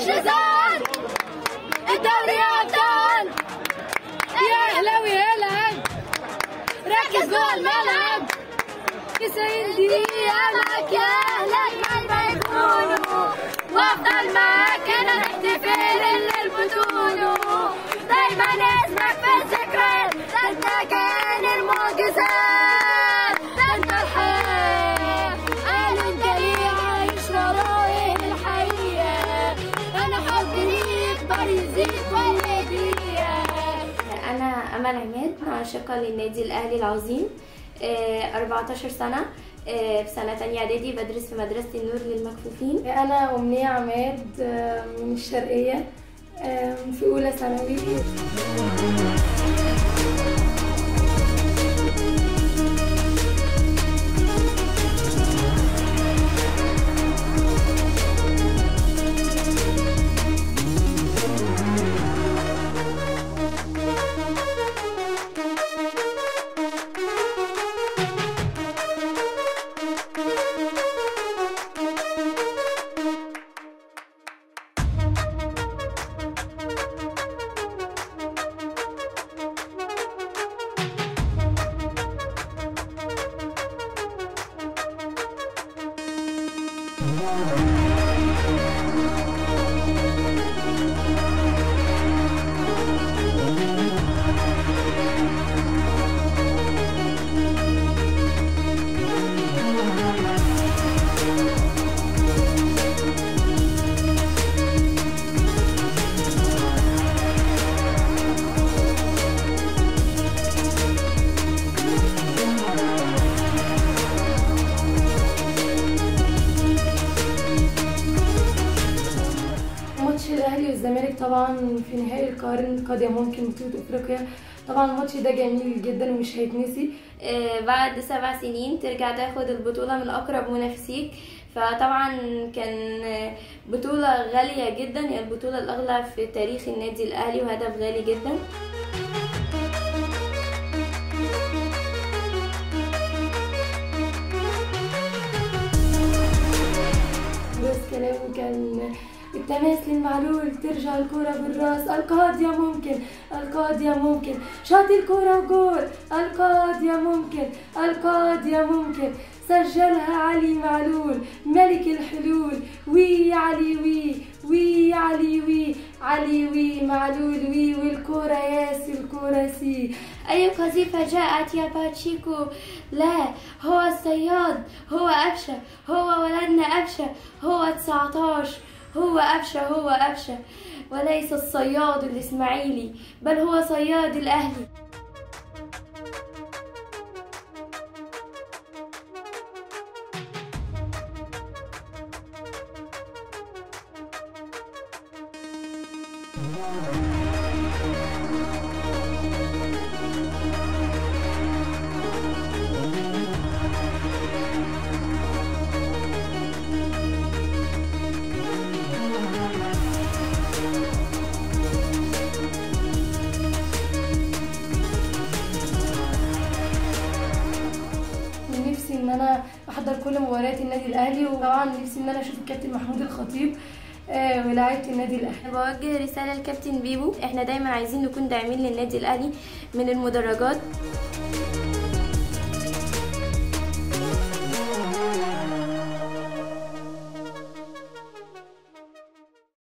مفيش هزار الدوري ابطال يا اهلاوي العب ركز جوه الملعب 90 دقيقة معاك يا اهلك مهما يكونوا وافضل معاك انا نحتفل البطولة دايما اسمك في الذكريات ده انت كان المعجزات ده انت الحياة قالوا انت ليه عايش ورايا الحقيقة انا حبي ليك يكبر يزيد ولا دقيقة أنا أمل عماد عاشقة للنادي الأهلي العظيم آه، 14 سنة آه، في سنة تانية إعدادي بدرس في مدرسة النور للمكفوفين أنا أمنية عماد آه، من الشرقية آه، في أولى ثانوي ماتش الأهلي والزمالك طبعا في نهائي القرن قد ممكن بطولة أفريقيا طبعا الماتش ده جميل جدا ومش هيتنسي آه، بعد سبع سنين ترجع تاخد البطولة من أقرب منافسيك فطبعا كان آه، بطولة غالية جدا هي البطولة الأغلى في تاريخ النادي الأهلي وهدف غالي جدا بس كلامه كان التماس للمعلول ترجع الكرة بالراس القاضية ممكن القاضية ممكن شاط الكرة وجول القاضية ممكن القاضية ممكن سجلها علي معلول ملك الحلول وي يا علي وي وي يا علي وي علي وي معلول وي والكرة ياسي الكرة سي أي قذيفة جاءت يا باتشيكو لا هو الصياد هو أبشة هو ولدنا أبشة هو 19 هو أبشة هو أبشة وليس الصياد الإسماعيلي بل هو صياد الأهلي ونفسي ان انا احضر كل مباريات النادي الاهلي وطبعا نفسي ان انا اشوف الكابتن محمود الخطيب آه، ولاعيبه النادي الاهلي بوجه رسالة لكابتن بيبو احنا دايما عايزين نكون داعمين للنادي الأهلي من المدرجات